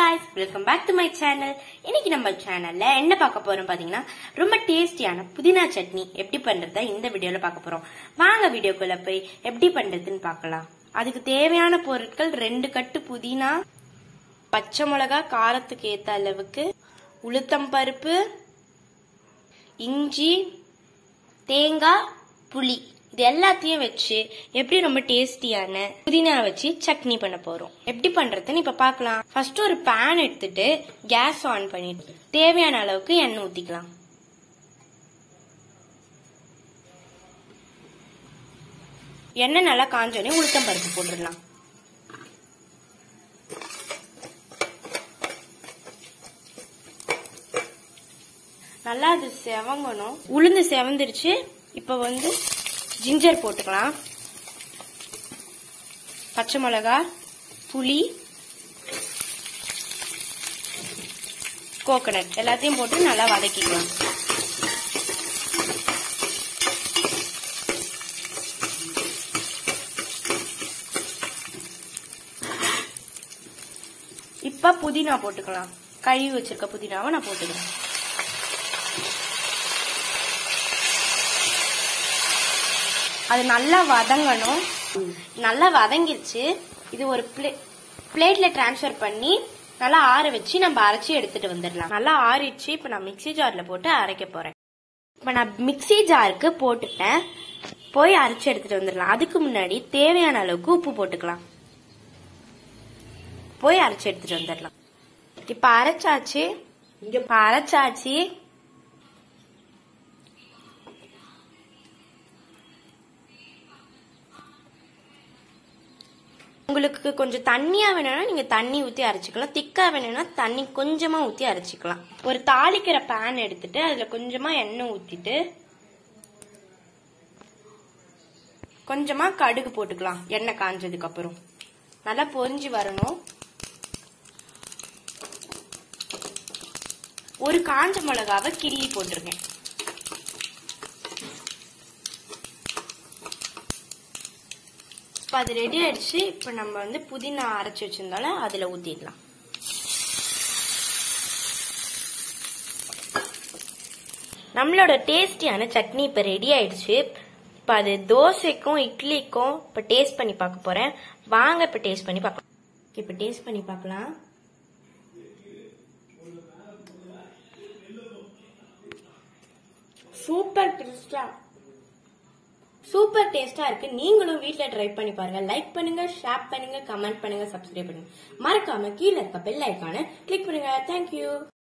guys welcome back to my channel இன்னைக்கு நம்ம சேனல்ல என்ன பார்க்க போறோம் பாத்தீங்கன்னா ரொம்ப டேஸ்டியான புதினா சட்னி எப்படி பண்றத இந்த வீடியோல பார்க்க போறோம் வாங்க வீடியோக்குள்ள போய் எப்படி பண்றதுன்னு பார்க்கலாம் அதுக்கு தேவையான பொருட்கள் ரெண்டு கட்டு புதினா பச்சை மிளகா காரத்துக்கு ஏத்த அளவுக்கு உளுத்தம் பருப்பு இஞ்சி தேங்காய் புளி இது எல்லாத்தையும் வச்சு எப்படி ரொம்ப டேஸ்டியான புதினா வச்சு சட்னி பண்ண போறோம் எப்படி பண்றதுன்னு இப்ப பார்க்கலாம் ஃபர்ஸ்ட் ஒரு பேன் எடுத்துட்டு கேஸ் ஆன் பண்ணிட்டு தேவையான அளவுக்கு எண்ணெய் ஊத்திக்கலாம் எண்ணெய் நல்லா காஞ்சோடனே உளுத்தம் பருப்பு போட்டுடலாம் நல்லா அது செவங்கணும் உளுந்து செவந்துருச்சு இப்ப வந்து ஜிஞ்சர் போட்டுக்கலாம் பச்சை மிளகா புளி கோகனட் எல்லாத்தையும் போட்டு நல்லா வதக்கிக்கலாம் இப்ப புதினா போட்டுக்கலாம் கழுவி வச்சிருக்க புதினாவை நான் போட்டுக்கிறேன் அது நல்லா வதங்கணும் நல்லா வதங்கிருச்சு இது ஒரு பிளே பிளேட்ல டிரான்ஸ்ஃபர் பண்ணி நல்லா ஆற வச்சு நம்ம அரைச்சி எடுத்துட்டு வந்துடலாம் நல்லா ஆறிடுச்சு இப்ப நான் மிக்ஸி ஜார்ல போட்டு அரைக்க போறேன் இப்ப நான் மிக்ஸி ஜாருக்கு போட்டுட்டேன் போய் அரைச்சி எடுத்துட்டு வந்துடலாம் அதுக்கு முன்னாடி தேவையான அளவுக்கு உப்பு போட்டுக்கலாம் போய் அரைச்சி எடுத்துட்டு வந்துடலாம் இப்ப அரைச்சாச்சு இப்ப அரைச்சாச்சு உங்களுக்கு கொஞ்சம் தண்ணியா வேணும்னா நீங்க தண்ணி ஊத்தி அரைச்சிக்கலாம் திக்கா வேணும்னா தண்ணி கொஞ்சமா ஊத்தி அரைச்சிக்கலாம் ஒரு தாளிக்கிற பேன் எடுத்துட்டு அதுல கொஞ்சமா எண்ணெய் ஊத்திட்டு கொஞ்சமா கடுகு போட்டுக்கலாம் எண்ணெய் காஞ்சதுக்கு அப்புறம் நல்லா பொரிஞ்சு வரணும் ஒரு காஞ்ச மிளகாவை கிள்ளி போட்டிருக்கேன் இப்போ அது ரெடி ஆயிடுச்சு இப்போ நம்ம வந்து புதினா அரைச்சி வச்சிருந்தால அதில் ஊற்றிடலாம் நம்மளோட டேஸ்டியான சட்னி இப்போ ரெடி ஆயிடுச்சு இப்போ அது தோசைக்கும் இட்லிக்கும் இப்போ டேஸ்ட் பண்ணி பார்க்க போறேன் வாங்க இப்போ டேஸ்ட் பண்ணி பார்க்கலாம் இப்போ டேஸ்ட் பண்ணி பார்க்கலாம் சூப்பர் டேஸ்டா சூப்பர் டேஸ்டா இருக்கு நீங்களும் வீட்ல ட்ரை பண்ணி பாருங்க லைக் பண்ணுங்க ஷேர் பண்ணுங்க கமெண்ட் பண்ணுங்க சப்ஸ்கிரைப் பண்ணுங்க மறக்காம கீழே இருக்க பெல் ஐக்கான கிளிக் பண்ணுங்க தேங்க்யூ